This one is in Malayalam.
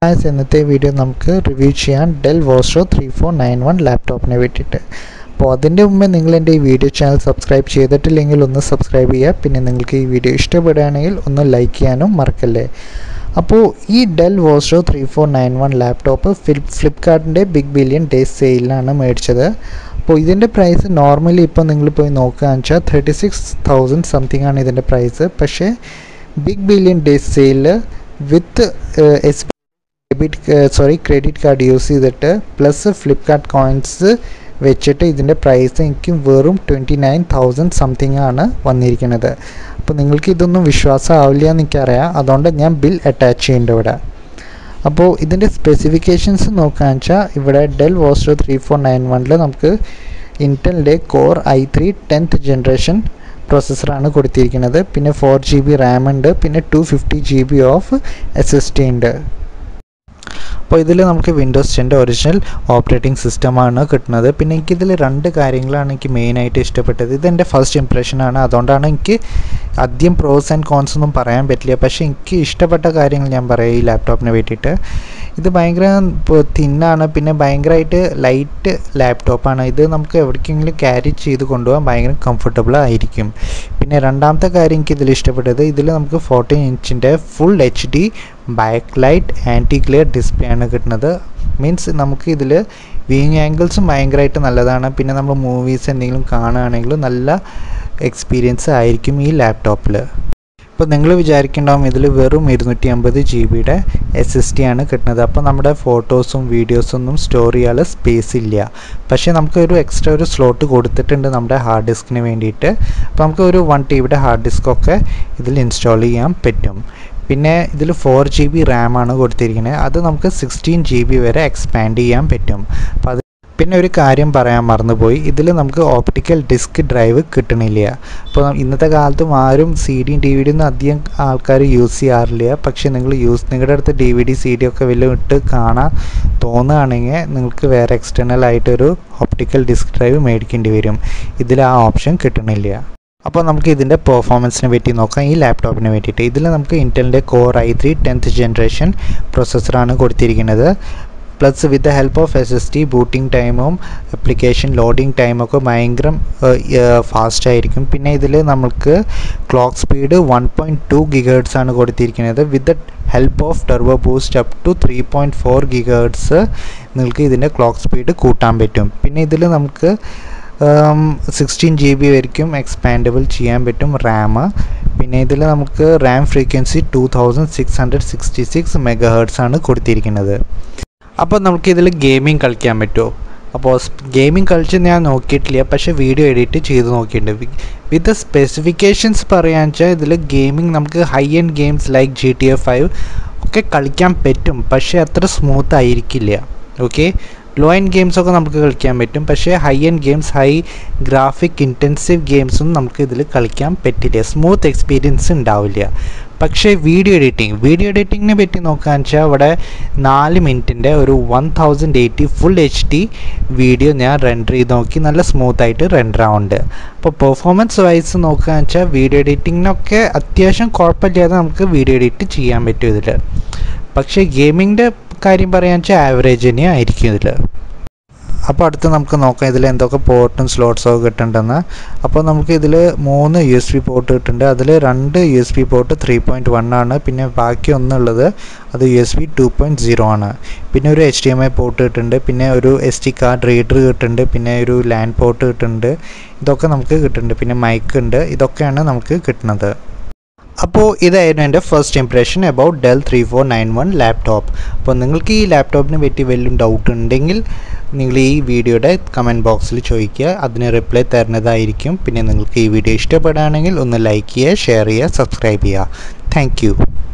ഗായ്സ് ഇന്നത്തെ വീഡിയോ നമുക്ക് റിവ്യൂ ചെയ്യാൻ Dell Vostro three four nine one ലാപ്ടോപ്പിനെ വേണ്ടിയിട്ട് അപ്പോൾ അതിൻ്റെ മുമ്പേ നിങ്ങൾ എൻ്റെ ഈ വീഡിയോ ചാനൽ സബ്സ്ക്രൈബ് ചെയ്തിട്ടില്ലെങ്കിൽ ഒന്ന് സബ്സ്ക്രൈബ് ചെയ്യുക പിന്നെ നിങ്ങൾക്ക് ഈ വീഡിയോ ഇഷ്ടപ്പെടുകയാണെങ്കിൽ ഒന്ന് ലൈക്ക് ചെയ്യാനും മറക്കല്ലേ അപ്പോൾ ഈ Dell Vostro three four nine one laptop flip ഫ്ലിപ്കാർട്ടിൻ്റെ ബിഗ് ബില്യൺ ഡേയ്സ് സെയിലാണ് മേടിച്ചത് അപ്പോൾ ഇതിൻ്റെ പ്രൈസ് നോർമലി ഇപ്പോൾ നിങ്ങൾ പോയി നോക്കുകയെന്ന് വെച്ചാൽ തേർട്ടി സിക്സ് തൗസൻഡ് സംതിങ് ആണ് ഇതിൻ്റെ പ്രൈസ് പക്ഷേ ബിഗ് ബില്യൺ ഡേയ്സ് സെയിലിൽ with S debit sorry credit card use ചെയ്തിട്ട് പ്ലസ് ഫ്ലിപ്കാർട്ട് കോയിൻസ് വെച്ചിട്ട് ഇതിൻ്റെ പ്രൈസ് എനിക്ക് വെറും ട്വൻറ്റി നയൻ തൗസൻഡ് സംതിങ് ആണ് വന്നിരിക്കുന്നത് അപ്പോൾ നിങ്ങൾക്ക് ഇതൊന്നും വിശ്വാസമാവില്ല എന്ന് എനിക്കറിയാം അതുകൊണ്ട് ഞാൻ ബിൽ അറ്റാച്ച് ചെയ്യുന്നുണ്ട് ഇവിടെ അപ്പോൾ ഇതിൻ്റെ സ്പെസിഫിക്കേഷൻസ് നോക്കുകയെന്ന് വെച്ചാൽ ഇവിടെ Dell Vostro three four nine വണ്ണിൽ നമുക്ക് ഇൻറ്റലിൻ്റെ core I three tenth generation പ്രോസസ്സറാണ് കൊടുത്തിരിക്കുന്നത് പിന്നെ ഫോർ ജി ബി റാം ഉണ്ട് പിന്നെ two fifty G B of S S D ഉണ്ട് അപ്പോൾ ഇതിൽ നമുക്ക് വിൻഡോസ് ടെൻ്റെ ഒറിജിനൽ ഓപ്പറേറ്റിംഗ് സിസ്റ്റമാണ് കിട്ടുന്നത് പിന്നെ എനിക്കിതിൽ രണ്ട് കാര്യങ്ങളാണ് എനിക്ക് മെയിനായിട്ട് ഇഷ്ടപ്പെട്ടത് ഇതെൻ്റെ ഫസ്റ്റ് ഇംപ്രഷനാണ് അതുകൊണ്ടാണ് എനിക്ക് ആദ്യം പ്രോസ് ആൻഡ് കോൺസ് ഒന്നും പറയാൻ പറ്റില്ല പക്ഷേ എനിക്ക് ഇഷ്ടപ്പെട്ട കാര്യങ്ങൾ ഞാൻ പറയാം ഈ ലാപ്ടോപ്പിനെ വേണ്ടിയിട്ട് ഇത് ഭയങ്കര തിന്നാണ് പിന്നെ ഭയങ്കരമായിട്ട് ലൈറ്റ് ലാപ്ടോപ്പാണ് ഇത് നമുക്ക് എവിടേക്കെങ്കിലും ക്യാരി ചെയ്ത് കൊണ്ടുപോകാൻ ഭയങ്കര കംഫർട്ടബിൾ ആയിരിക്കും പിന്നെ രണ്ടാമത്തെ കാര്യം എനിക്ക് ഇതിൽ ഇഷ്ടപ്പെട്ടത് ഇതിൽ നമുക്ക് ഫോർട്ടീൻ ഇഞ്ചിൻ്റെ full H D backlight anti clear display ആണ് കിട്ടുന്നത് മീൻസ് നമുക്ക് ഇതിൽ വ്യൂയിങ് ആംഗിൾസും ഭയങ്കരമായിട്ട് നല്ലതാണ് പിന്നെ നമ്മൾ മൂവീസ് എന്തെങ്കിലും കാണുകയാണെങ്കിലും നല്ല എക്സ്പീരിയൻസ് ആയിരിക്കും ഈ ലാപ്ടോപ്പിൽ ഇപ്പോൾ നിങ്ങൾ വിചാരിക്കുന്നുണ്ടാവും ഇതിൽ വെറും ഇരുന്നൂറ്റി അമ്പത് ജി ബിയുടെ എസ് എസ് ടി ആണ് കിട്ടുന്നത് അപ്പോൾ നമ്മുടെ ഫോട്ടോസും വീഡിയോസൊന്നും സ്റ്റോർ ചെയ്യാനുള്ള സ്പേസ് ഇല്ല പക്ഷേ നമുക്ക് ഒരു എക്സ്ട്രാ ഒരു സ്ലോട്ട് കൊടുത്തിട്ടുണ്ട് നമ്മുടെ ഹാർഡ് ഡിസ്കിന് വേണ്ടിയിട്ട് അപ്പോൾ നമുക്ക് ഒരു വൺ ടി ബിയുടെ ഹാർഡ് ഡിസ്കൊക്കെ ഇതിൽ ഇൻസ്റ്റാൾ ചെയ്യാൻ പറ്റും പിന്നെ ഇതിൽ ഫോർ ജി ബി റാമാണ് കൊടുത്തിരിക്കുന്നത് അത് നമുക്ക് സിക്സ്റ്റീൻ ജി ബി വരെ എക്സ്പാൻഡ് ചെയ്യാൻ പറ്റും അപ്പോൾ അത് പിന്നെ ഒരു കാര്യം പറയാൻ മറന്നുപോയി ഇതിൽ നമുക്ക് ഓപ്റ്റിക്കൽ ഡിസ്ക് ഡ്രൈവ് കിട്ടണില്ല അപ്പോൾ ഇന്നത്തെ കാലത്തും ആരും സി ഡിയും ഡി വി ഡിയും ഒന്നും അധികം ആൾക്കാർ യൂസ് ചെയ്യാറില്ല പക്ഷേ നിങ്ങൾ യൂസ് നിങ്ങളുടെ അടുത്ത് D V D C D ഒക്കെ വലിയ ഇട്ട് കാണാൻ തോന്നുകയാണെങ്കിൽ നിങ്ങൾക്ക് വേറെ എക്സ്റ്റേണൽ ആയിട്ടൊരു ഓപ്റ്റിക്കൽ ഡിസ്ക് ഡ്രൈവ് മേടിക്കേണ്ടി വരും ഇതിൽ ആ ഓപ്ഷൻ കിട്ടണില്ല അപ്പോൾ നമുക്ക് ഇതിൻ്റെ പെർഫോമൻസിനെ പറ്റി നോക്കാം ഈ ലാപ്ടോപ്പിന് വേണ്ടിയിട്ട് ഇതിൽ നമുക്ക് ഇൻറ്റലിൻ്റെ core I three tenth generation പ്രോസസ്സറാണ് കൊടുത്തിരിക്കുന്നത് plus with the help of S S D booting ടൈമും അപ്ലിക്കേഷൻ ലോഡിംഗ് ടൈമൊക്കെ ഭയങ്കര ഫാസ്റ്റ് ആയിരിക്കും പിന്നെ ഇതിൽ നമുക്ക് clock speed one point two gigahertz ആണ് കൊടുത്തിരിക്കുന്നത് with the help of turbo boost up to three point four gigahertz നിങ്ങൾക്ക് ഇതിൻ്റെ ക്ലോക്ക് സ്പീഡ് കൂട്ടാൻ പറ്റും പിന്നെ ഇതിൽ നമുക്ക് സിക്സ്റ്റീൻ ജി ബി വരെയും എക്സ്പാൻഡബിൾ ചെയ്യാൻ പറ്റും റാം പിന്നെ ഇതിൽ നമുക്ക് RAM frequency two thousand six hundred sixty six mega hertz ആണ് കൊടുത്തിരിക്കുന്നത് അപ്പോൾ നമുക്ക് ഇതിൽ ഗെയിമിംഗ് കളിക്കാൻ പറ്റുമോ അപ്പോൾ ഗെയിമിംഗ് കളിച്ച് ഞാൻ നോക്കിയിട്ടില്ല പക്ഷേ വീഡിയോ എഡിറ്റ് ചെയ്ത് നോക്കിയിട്ടുണ്ട് വിത്ത് സ്പെസിഫിക്കേഷൻസ് പറയാന്ന് വെച്ചാൽ ഇതിൽ ഗെയിമിംഗ് നമുക്ക് high end games like G T A five ഒക്കെ കളിക്കാൻ പറ്റും പക്ഷേ അത്ര സ്മൂത്ത് ആയിരിക്കില്ല ഓക്കെ ലോ എൻഡ് ഗെയിംസ് ഒക്കെ നമുക്ക് കളിക്കാൻ പറ്റും പക്ഷേ high end games high graphic intensive ഗെയിംസും നമുക്ക് ഇതിൽ കളിക്കാൻ പറ്റില്ല സ്മൂത്ത് എക്സ്പീരിയൻസ് ഉണ്ടാവില്ല പക്ഷേ വീഡിയോ എഡിറ്റിംഗ് വീഡിയോ എഡിറ്റിങ്ങിനെ പറ്റി നോക്കുകയെന്ന് വെച്ചാൽ അവിടെ നാല് മിനിറ്റിൻ്റെ ഒരു one thousand eighty full H D video ഞാൻ റെൻഡർ ചെയ്ത് നോക്കി നല്ല സ്മൂത്തായിട്ട് റെൻഡർ ആവുന്നുണ്ട് അപ്പോൾ പെർഫോമൻസ് വൈസ് നോക്കുകയെന്ന് വെച്ചാൽ വീഡിയോ എഡിറ്റിങ്ങിനൊക്കെ അത്യാവശ്യം കുഴപ്പമില്ലാതെ നമുക്ക് വീഡിയോ എഡിറ്റ് ചെയ്യാൻ പറ്റും ഇതിൽ പക്ഷേ ഗെയിമിങ്ങിൻ്റെ കാര്യം പറയാന്ന് വെച്ചാൽ ആവറേജ് തന്നെ ആയിരിക്കും ഇതിൽ അപ്പോൾ അടുത്ത് നമുക്ക് നോക്കാം ഇതിൽ എന്തൊക്കെ പോർട്ടും സ്ലോട്ട്സും ഒക്കെ കിട്ടുന്നുണ്ടെന്ന് അപ്പോൾ നമുക്ക് ഇതിൽ മൂന്ന് യു എസ് ബി പോർട്ട് കിട്ടുന്നുണ്ട് അതിൽ രണ്ട് U S B port three point one ആണ് പിന്നെ ബാക്കി ഒന്നുള്ളത് അത് U S B two point zero ആണ് പിന്നെ ഒരു H D M I port കിട്ടുന്നുണ്ട് പിന്നെ ഒരു എസ് ടി കാർഡ് റീഡർ കിട്ടുന്നുണ്ട് പിന്നെ ഒരു ലാൻഡ് പോർട്ട് കിട്ടുന്നുണ്ട് ഇതൊക്കെ നമുക്ക് കിട്ടുന്നുണ്ട് പിന്നെ മൈക്ക് ഉണ്ട് ഇതൊക്കെയാണ് നമുക്ക് കിട്ടുന്നത് അപ്പോൾ ഇതായിരുന്നു എൻ്റെ first impression about Dell three four nine one laptop അപ്പോൾ നിങ്ങൾക്ക് ഈ ലാപ്ടോപ്പിനെ പറ്റി വല്ലതും ഡൗട്ട് ഉണ്ടെങ്കിൽ നിങ്ങൾ ഈ വീഡിയോയുടെ കമൻറ്റ് ബോക്സിൽ ചോദിക്കുക അതിന് റിപ്ലൈ തരുന്നതായിരിക്കും പിന്നെ നിങ്ങൾക്ക് ഈ വീഡിയോ ഇഷ്ടപ്പെടുകയാണെങ്കിൽ ഒന്ന് ലൈക്ക് ചെയ്യുക ഷെയർ ചെയ്യുക സബ്സ്ക്രൈബ് ചെയ്യുക താങ്ക്